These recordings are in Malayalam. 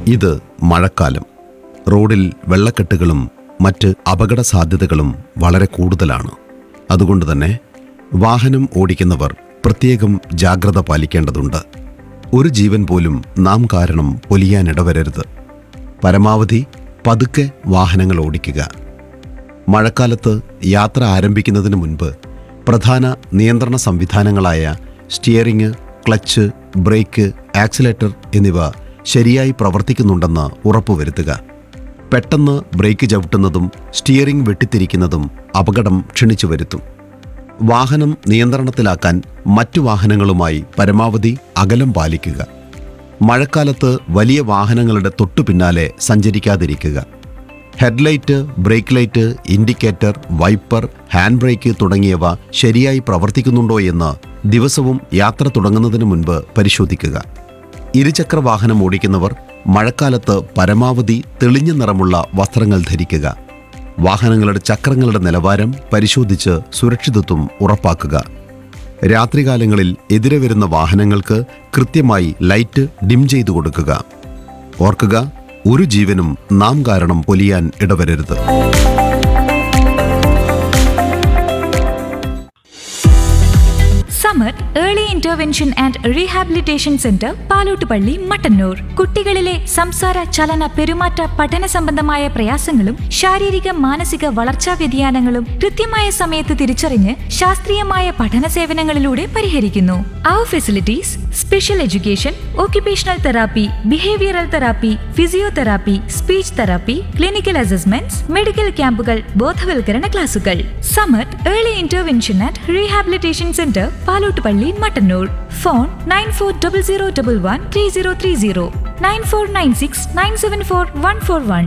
ഇത് മഴക്കാലം റോഡിൽ വെള്ളക്കെട്ടുകളും മറ്റ് അപകട സാധ്യതകളും വളരെ കൂടുതലാണ് അതുകൊണ്ട് തന്നെ വാഹനം ഓടിക്കുന്നവർ പ്രത്യേകം ജാഗ്രത പാലിക്കേണ്ടതുണ്ട് ഒരു ജീവൻ പോലും നാം കാരണം പൊലിയാനിടവരരുത് പരമാവധി പതുക്കെ വാഹനങ്ങൾ ഓടിക്കുക മഴക്കാലത്ത് യാത്ര ആരംഭിക്കുന്നതിന് മുൻപ് പ്രധാന നിയന്ത്രണ സംവിധാനങ്ങളായ സ്റ്റിയറിംഗ് ക്ലച്ച് ബ്രേക്ക് ആക്സിലേറ്റർ എന്നിവ ശരിയായി പ്രവർത്തിക്കുന്നുണ്ടെന്ന് ഉറപ്പുവരുത്തുക പെട്ടെന്ന് ബ്രേക്ക് ചവിട്ടുന്നതും സ്റ്റിയറിംഗ് വെട്ടിത്തിരിക്കുന്നതും അപകടം ക്ഷണിച്ചു വരുത്തും വാഹനം നിയന്ത്രണത്തിലാക്കാൻ മറ്റു വാഹനങ്ങളുമായി പരമാവധി അകലം പാലിക്കുക മഴക്കാലത്ത് വലിയ വാഹനങ്ങളുടെ തൊട്ടു പിന്നാലെ സഞ്ചരിക്കാതിരിക്കുക headlight brake light indicator wiper hand brake തുടങ്ങിയവ ശരിയായി പ്രവർത്തിക്കുന്നുണ്ടോ എന്ന് ദിവസവും യാത്ര തുടങ്ങുന്നതിന് മുൻപ് പരിശോധിക്കുക ഇരുചക്ര വാഹനം ഓടിക്കുന്നവർ മഴക്കാലത്ത് പരമാവധി തെളിഞ്ഞ നിറമുള്ള വസ്ത്രങ്ങൾ ധരിക്കുക വാഹനങ്ങളുടെ ചക്രങ്ങളുടെ നിലവാരം പരിശോധിച്ച് സുരക്ഷിതത്വം ഉറപ്പാക്കുക രാത്രികാലങ്ങളിൽ എതിരെ വരുന്ന വാഹനങ്ങൾക്ക് കൃത്യമായി ലൈറ്റ് ഡിം ചെയ്തു കൊടുക്കുക ഓർക്കുക ഒരു ജീവനും നാം കാരണം പൊലിയാൻ ഇടവരരുത് Samar early intervention and rehabilitation centre Palottupally Mattannur കുട്ടികളിലെ സംസാര ചലന പെരുമാറ്റ പഠന സംബന്ധമായ പ്രയാസങ്ങളും ശാരീരിക മാനസിക വളർച്ചാ വ്യതിയാനങ്ങളും കൃത്യമായ സമയത്ത് തിരിച്ചറിഞ്ഞ് ശാസ്ത്രീയമായ പഠന സേവനങ്ങളിലൂടെ പരിഹരിക്കുന്നു അവർ facilities special education occupational therapy behavioural therapy physiotherapy speech therapy clinical assessments medical ക്യാമ്പുകൾ ബോധവൽക്കരണ ക്ലാസുകൾ Samath early intervention and rehabilitation centre Palottupally Mattannur phone nine four double zero double one three zero three zero nine four nine six nine seven four one four one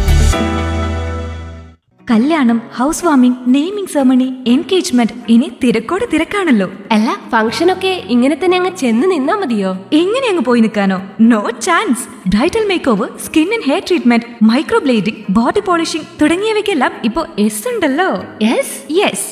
കല്യാണം house warming naming ceremony engagement ഇനി തിരക്കോട് തിരക്കാണല്ലോ അല്ല ഫംഗ്ഷനൊക്കെ ഇങ്ങനെ തന്നെ അങ്ങ് ചെന്ന് നിന്നാ മതിയോ എങ്ങനെ അങ്ങ് പോയി നിൽക്കാനോ no chance bridal make over skin and hair treatment microblading body polishing തുടങ്ങിയവയ്ക്കെല്ലാം ഇപ്പോൾ എസ് ഉണ്ടല്ലോ യെസ് യെസ്